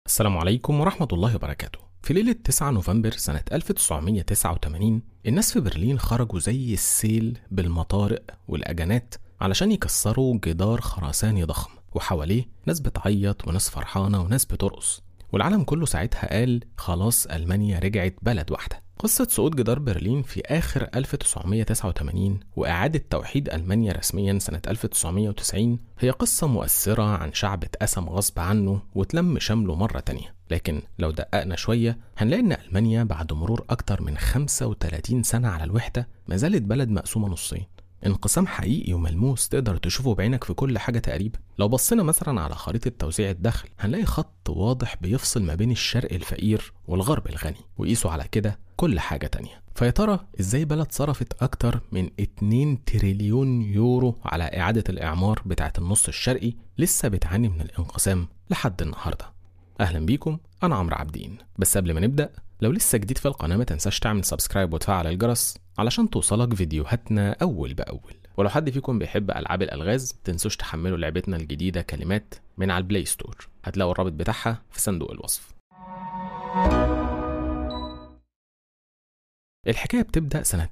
السلام عليكم ورحمة الله وبركاته في ليلة 9 نوفمبر سنة 1989 الناس في برلين خرجوا زي السيل بالمطارق والأجانات علشان يكسروا جدار خرساني ضخم وحواليه ناس بتعيط وناس فرحانة وناس بترقص والعالم كله ساعتها قال خلاص ألمانيا رجعت بلد واحدة قصة سقوط جدار برلين في آخر 1989 وإعادة توحيد ألمانيا رسميا سنة 1990 هي قصة مؤثرة عن شعب اتقسم غصب عنه وتلم شمله مرة تانية لكن لو دققنا شوية هنلاقي إن ألمانيا بعد مرور أكتر من 35 سنة على الوحدة ما زالت بلد مقسومة نصين انقسام حقيقي وملموس تقدر تشوفه بعينك في كل حاجة تقريبا لو بصينا مثلا على خريطة توزيع الدخل هنلاقي خط واضح بيفصل ما بين الشرق الفقير والغرب الغني وقيسوا على كده كل حاجة تانية فيا ترى ازاي بلد صرفت اكتر من 2 تريليون يورو على اعادة الاعمار بتاعة النص الشرقي لسه بتعاني من الانقسام لحد النهارده اهلا بيكم انا عمرو عابدين بس قبل ما نبدا لو لسه جديد في القناه ما تنساش تعمل سبسكرايب وتفعل الجرس علشان توصلك فيديوهاتنا اول باول ولو حد فيكم بيحب العاب الالغاز تنسوش تحملوا لعبتنا الجديده كلمات من على البلاي ستور هتلاقوا الرابط بتاعها في صندوق الوصف الحكاية بتبدأ سنة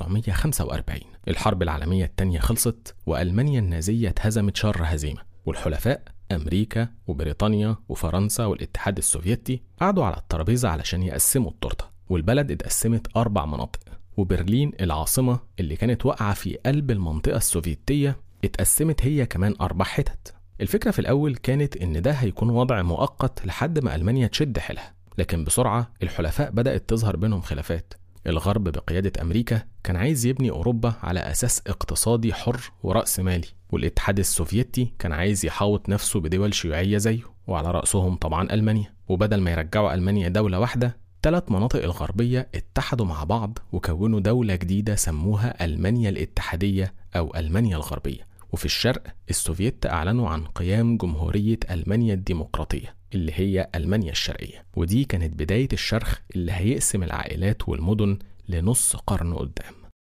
1945 الحرب العالمية التانية خلصت وألمانيا النازية اتهزمت شر هزيمة والحلفاء أمريكا وبريطانيا وفرنسا والاتحاد السوفيتي قعدوا على الترابيزة علشان يقسموا التورتة والبلد اتقسمت أربع مناطق وبرلين العاصمة اللي كانت واقعة في قلب المنطقة السوفيتية اتقسمت هي كمان أربع حتت الفكرة في الأول كانت إن ده هيكون وضع مؤقت لحد ما ألمانيا تشد حيلها لكن بسرعة الحلفاء بدأت تظهر بينهم خلافات الغرب بقيادة أمريكا كان عايز يبني أوروبا على أساس اقتصادي حر ورأس مالي والاتحاد السوفيتي كان عايز يحاوط نفسه بدول شيوعية زيه وعلى رأسهم طبعا ألمانيا وبدل ما يرجعوا ألمانيا دولة واحدة ثلاث مناطق الغربية اتحدوا مع بعض وكونوا دولة جديدة سموها ألمانيا الاتحادية أو ألمانيا الغربية وفي الشرق السوفيت أعلنوا عن قيام جمهورية ألمانيا الديمقراطية اللي هي ألمانيا الشرقية ودي كانت بداية الشرخ اللي هيقسم العائلات والمدن لنص قرن قدام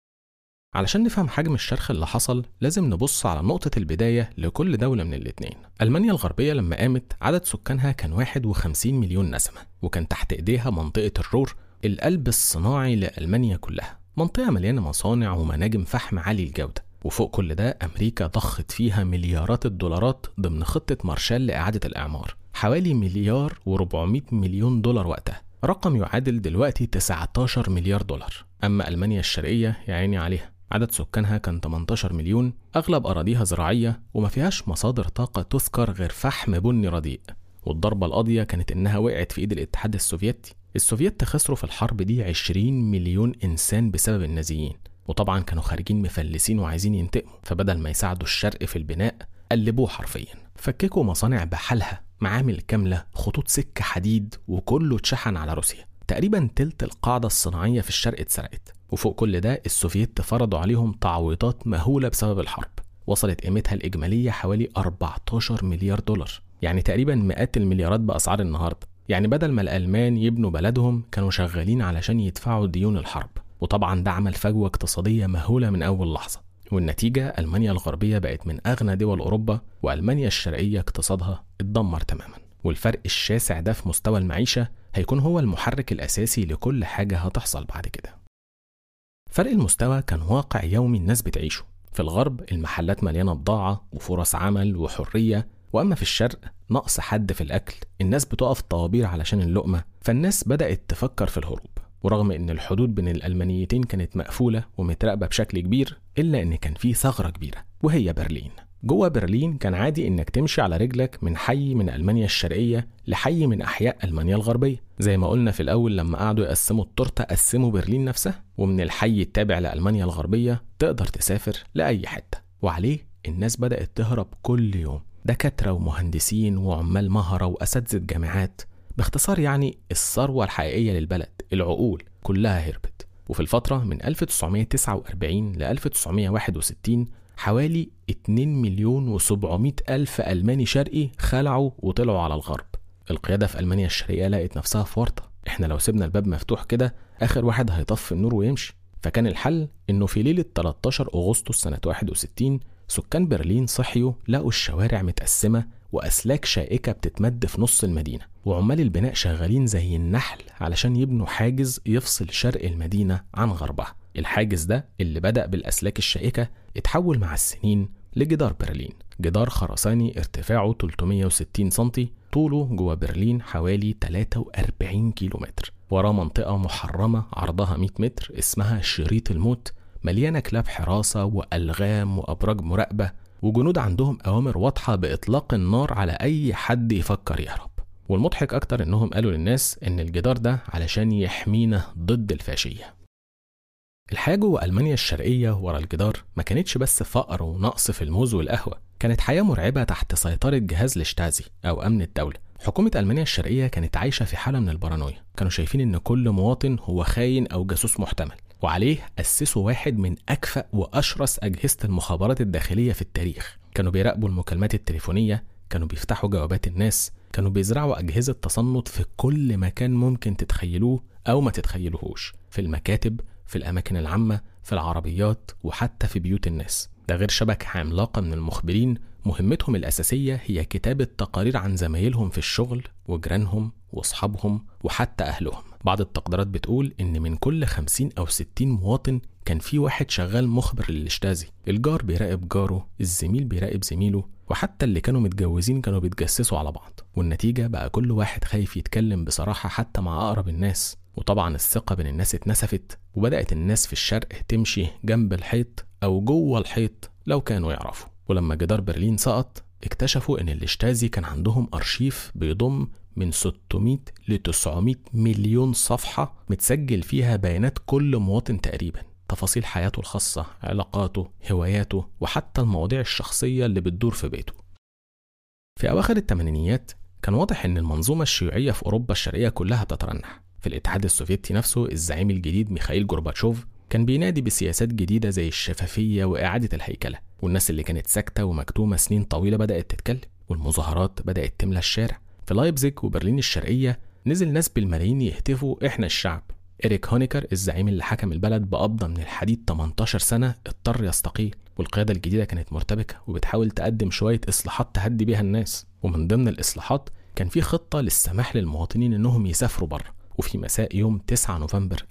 علشان نفهم حجم الشرخ اللي حصل لازم نبص على نقطة البداية لكل دولة من الاتنين ألمانيا الغربية لما قامت عدد سكانها كان 51 مليون نسمة وكان تحت إيديها منطقة الرور القلب الصناعي لألمانيا كلها منطقة مليانة مصانع ومناجم فحم عالي الجودة وفوق كل ده أمريكا ضخت فيها مليارات الدولارات ضمن خطة مارشال لإعادة الإعمار حوالي مليار و400 مليون دولار وقتها رقم يعادل دلوقتي 19 مليار دولار أما ألمانيا الشرقية يا عيني عليها عدد سكانها كان 18 مليون أغلب أراضيها زراعية وما فيهاش مصادر طاقة تذكر غير فحم بني رديء والضربة القاضية كانت إنها وقعت في إيد الاتحاد السوفيتي السوفيت خسروا في الحرب دي 20 مليون إنسان بسبب النازيين وطبعا كانوا خارجين مفلسين وعايزين ينتقموا فبدل ما يساعدوا الشرق في البناء قلبوه حرفيا فككوا مصانع بحالها معامل كاملة خطوط سكة حديد وكله اتشحن على روسيا تقريبا تلت القاعدة الصناعية في الشرق اتسرقت وفوق كل ده السوفيت فرضوا عليهم تعويضات مهولة بسبب الحرب وصلت قيمتها الإجمالية حوالي 14 مليار دولار يعني تقريبا مئات المليارات بأسعار النهاردة يعني بدل ما الألمان يبنوا بلدهم كانوا شغالين علشان يدفعوا ديون الحرب وطبعا ده عمل فجوة اقتصادية مهولة من أول لحظة والنتيجة ألمانيا الغربية بقت من أغنى دول أوروبا وألمانيا الشرقية اقتصادها اتدمر تماما والفرق الشاسع ده في مستوى المعيشة هيكون هو المحرك الأساسي لكل حاجة هتحصل بعد كده فرق المستوى كان واقع يومي الناس بتعيشه في الغرب المحلات مليانة بضاعة وفرص عمل وحرية وأما في الشرق نقص حد في الأكل الناس بتقف طوابير علشان اللقمة فالناس بدأت تفكر في الهروب ورغم ان الحدود بين الالمانيتين كانت مقفوله ومتراقبه بشكل كبير الا ان كان في ثغره كبيره وهي برلين جوه برلين كان عادي انك تمشي على رجلك من حي من المانيا الشرقيه لحي من احياء المانيا الغربيه زي ما قلنا في الاول لما قعدوا يقسموا التورته قسموا برلين نفسها ومن الحي التابع لالمانيا الغربيه تقدر تسافر لاي حته وعليه الناس بدات تهرب كل يوم دكاتره ومهندسين وعمال مهره واساتذه جامعات باختصار يعني الثروة الحقيقية للبلد العقول كلها هربت وفي الفترة من 1949 ل 1961 حوالي 2 مليون و700 ألف ألماني شرقي خلعوا وطلعوا على الغرب القيادة في ألمانيا الشرقية لقت نفسها في ورطة احنا لو سيبنا الباب مفتوح كده آخر واحد هيطفي النور ويمشي فكان الحل إنه في ليلة 13 أغسطس سنة 61 سكان برلين صحيوا لقوا الشوارع متقسمة وأسلاك شائكة بتتمد في نص المدينة وعمال البناء شغالين زي النحل علشان يبنوا حاجز يفصل شرق المدينة عن غربها الحاجز ده اللي بدأ بالأسلاك الشائكة اتحول مع السنين لجدار برلين جدار خرساني ارتفاعه 360 سنتي طوله جوه برلين حوالي 43 كيلومتر وراه منطقة محرمة عرضها 100 متر اسمها شريط الموت مليانة كلاب حراسة وألغام وأبراج مراقبة وجنود عندهم أوامر واضحة بإطلاق النار على أي حد يفكر يهرب والمضحك أكتر إنهم قالوا للناس إن الجدار ده علشان يحمينا ضد الفاشية الحياة جوه ألمانيا الشرقية ورا الجدار ما كانتش بس فقر ونقص في الموز والقهوة كانت حياة مرعبة تحت سيطرة جهاز الشتازي أو أمن الدولة حكومة ألمانيا الشرقية كانت عايشة في حالة من البارانويا كانوا شايفين إن كل مواطن هو خاين أو جاسوس محتمل وعليه أسسوا واحد من أكفأ وأشرس أجهزة المخابرات الداخلية في التاريخ كانوا بيراقبوا المكالمات التليفونية كانوا بيفتحوا جوابات الناس كانوا بيزرعوا أجهزة تصنت في كل مكان ممكن تتخيلوه أو ما تتخيلوهوش في المكاتب في الأماكن العامة في العربيات وحتى في بيوت الناس ده غير شبكة عملاقة من المخبرين مهمتهم الأساسية هي كتابة تقارير عن زمايلهم في الشغل وجيرانهم وأصحابهم وحتى أهلهم بعض التقديرات بتقول إن من كل 50 أو 60 مواطن كان في واحد شغال مخبر للاشتازي الجار بيراقب جاره الزميل بيراقب زميله وحتى اللي كانوا متجوزين كانوا بيتجسسوا على بعض والنتيجة بقى كل واحد خايف يتكلم بصراحة حتى مع أقرب الناس وطبعا الثقة بين الناس اتنسفت وبدأت الناس في الشرق تمشي جنب الحيط أو جوه الحيط لو كانوا يعرفوا ولما جدار برلين سقط اكتشفوا ان الاشتازي كان عندهم ارشيف بيضم من 600 ل 900 مليون صفحة متسجل فيها بيانات كل مواطن تقريبا تفاصيل حياته الخاصة علاقاته هواياته وحتى المواضيع الشخصية اللي بتدور في بيته في أواخر الثمانينيات كان واضح إن المنظومة الشيوعية في أوروبا الشرقية كلها بتترنح في الاتحاد السوفيتي نفسه الزعيم الجديد ميخائيل جورباتشوف كان بينادي بسياسات جديدة زي الشفافية وإعادة الهيكلة والناس اللي كانت ساكتة ومكتومة سنين طويلة بدأت تتكلم والمظاهرات بدأت تملى الشارع في لايبزيج وبرلين الشرقية نزل ناس بالملايين يهتفوا إحنا الشعب إريك هونيكر الزعيم اللي حكم البلد بقبضة من الحديد 18 سنة اضطر يستقيل والقيادة الجديدة كانت مرتبكة وبتحاول تقدم شوية إصلاحات تهدي بيها الناس ومن ضمن الإصلاحات كان في خطة للسماح للمواطنين إنهم يسافروا بره وفي مساء يوم 9 نوفمبر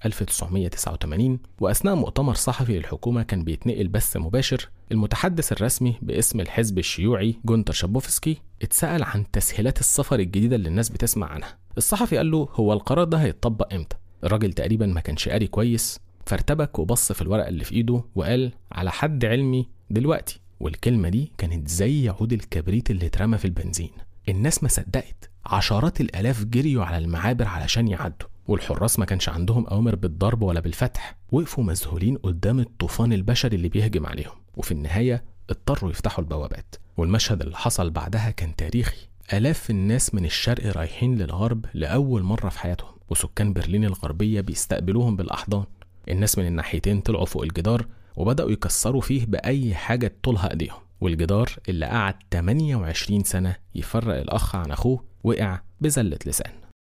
1989 وأثناء مؤتمر صحفي للحكومة كان بيتنقل بث مباشر المتحدث الرسمي باسم الحزب الشيوعي جونتر شابوفسكي اتسأل عن تسهيلات السفر الجديدة اللي الناس بتسمع عنها الصحفي قال له هو القرار ده هيتطبق امتى الراجل تقريبا ما كانش قاري كويس فارتبك وبص في الورقة اللي في ايده وقال على حد علمي دلوقتي والكلمة دي كانت زي عود الكبريت اللي اترمى في البنزين الناس ما صدقت عشرات الالاف جريوا على المعابر علشان يعدوا والحراس ما كانش عندهم اوامر بالضرب ولا بالفتح وقفوا مذهولين قدام الطوفان البشري اللي بيهجم عليهم وفي النهايه اضطروا يفتحوا البوابات والمشهد اللي حصل بعدها كان تاريخي آلاف الناس من الشرق رايحين للغرب لأول مرة في حياتهم وسكان برلين الغربية بيستقبلوهم بالأحضان الناس من الناحيتين طلعوا فوق الجدار وبدأوا يكسروا فيه بأي حاجة طولها إيديهم والجدار اللي قعد 28 سنة يفرق الأخ عن أخوه وقع بزلة لسان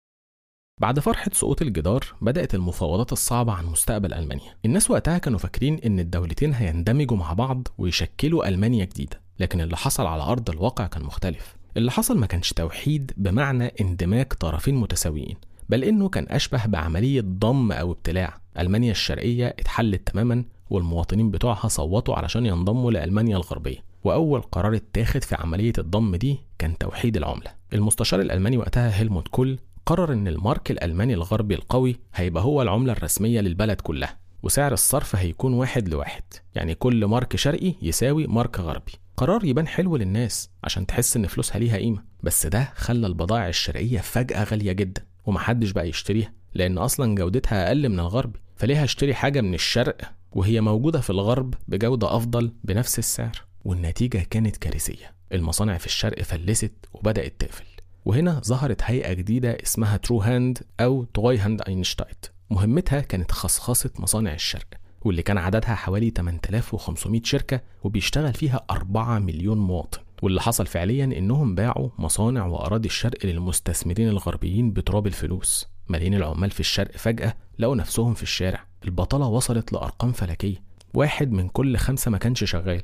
بعد فرحة سقوط الجدار بدأت المفاوضات الصعبة عن مستقبل ألمانيا الناس وقتها كانوا فاكرين إن الدولتين هيندمجوا مع بعض ويشكلوا ألمانيا جديدة لكن اللي حصل على أرض الواقع كان مختلف اللي حصل ما كانش توحيد بمعنى اندماج طرفين متساويين بل إنه كان أشبه بعملية ضم أو ابتلاع ألمانيا الشرقية اتحلت تماما والمواطنين بتوعها صوتوا علشان ينضموا لألمانيا الغربية وأول قرار اتاخد في عملية الضم دي كان توحيد العملة المستشار الألماني وقتها هيلموت كول قرر إن المارك الألماني الغربي القوي هيبقى هو العملة الرسمية للبلد كلها وسعر الصرف هيكون واحد لواحد يعني كل مارك شرقي يساوي مارك غربي قرار يبان حلو للناس عشان تحس ان فلوسها ليها قيمة بس ده خلى البضائع الشرقية فجأة غالية جدا ومحدش بقى يشتريها لأن أصلا جودتها أقل من الغربي فليه هشتري حاجة من الشرق وهي موجودة في الغرب بجودة أفضل بنفس السعر والنتيجة كانت كارثية المصانع في الشرق فلست وبدأت تقفل وهنا ظهرت هيئة جديدة اسمها ترو هاند أو توي هاند أينشتايت مهمتها كانت خصخصة مصانع الشرق واللي كان عددها حوالي 8500 شركة وبيشتغل فيها 4 مليون مواطن واللي حصل فعليا انهم باعوا مصانع واراضي الشرق للمستثمرين الغربيين بتراب الفلوس ملايين العمال في الشرق فجأة لقوا نفسهم في الشارع البطالة وصلت لأرقام فلكية واحد من كل خمسة ما كانش شغال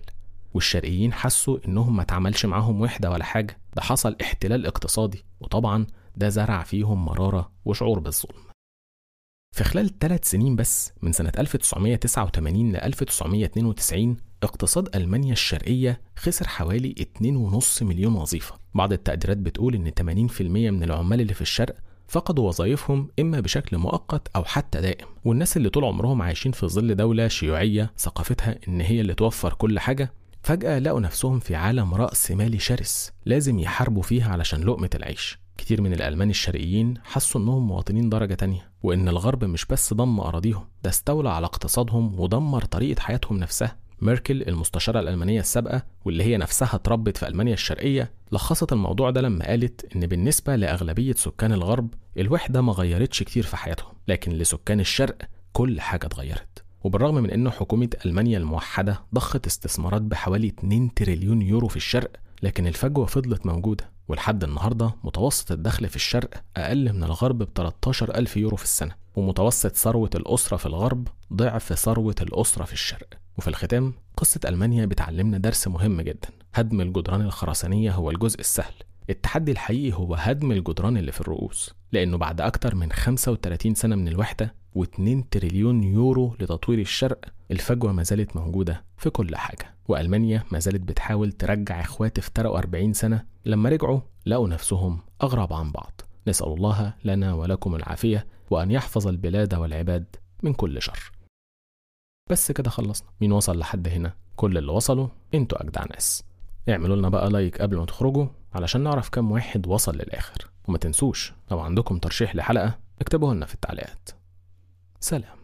والشرقيين حسوا إنهم ما اتعملش معاهم وحدة ولا حاجة ده حصل احتلال اقتصادي وطبعا ده زرع فيهم مرارة وشعور بالظلم في خلال ثلاث سنين بس من سنة 1989 ل 1992 اقتصاد ألمانيا الشرقية خسر حوالي 2.5 مليون وظيفة بعض التقديرات بتقول إن 80% من العمال اللي في الشرق فقدوا وظائفهم إما بشكل مؤقت أو حتى دائم والناس اللي طول عمرهم عايشين في ظل دولة شيوعية ثقافتها إن هي اللي توفر كل حاجة فجأة لقوا نفسهم في عالم رأس مالي شرس لازم يحاربوا فيها علشان لقمة العيش كتير من الألمان الشرقيين حسوا إنهم مواطنين درجة تانية وإن الغرب مش بس ضم أراضيهم ده استولى على اقتصادهم ودمر طريقة حياتهم نفسها ميركل المستشارة الألمانية السابقة واللي هي نفسها اتربت في ألمانيا الشرقية لخصت الموضوع ده لما قالت إن بالنسبة لأغلبية سكان الغرب الوحدة ما غيرتش كتير في حياتهم لكن لسكان الشرق كل حاجة اتغيرت وبالرغم من أن حكومة ألمانيا الموحدة ضخت استثمارات بحوالي 2 تريليون يورو في الشرق لكن الفجوة فضلت موجودة ولحد النهاردة متوسط الدخل في الشرق أقل من الغرب ب 13 ألف يورو في السنة ومتوسط ثروة الأسرة في الغرب ضعف ثروة الأسرة في الشرق وفي الختام قصة ألمانيا بتعلمنا درس مهم جدا هدم الجدران الخرسانية هو الجزء السهل التحدي الحقيقي هو هدم الجدران اللي في الرؤوس لأنه بعد أكتر من 35 سنة من الوحدة و2 تريليون يورو لتطوير الشرق الفجوة ما زالت موجودة في كل حاجة وألمانيا ما زالت بتحاول ترجع إخوات افترقوا 40 سنة لما رجعوا لقوا نفسهم أغرب عن بعض نسأل الله لنا ولكم العافية وأن يحفظ البلاد والعباد من كل شر بس كده خلصنا مين وصل لحد هنا كل اللي وصلوا انتوا أجدع ناس اعملوا لنا بقى لايك قبل ما تخرجوا علشان نعرف كم واحد وصل للآخر وما تنسوش لو عندكم ترشيح لحلقة اكتبوه لنا في التعليقات سلام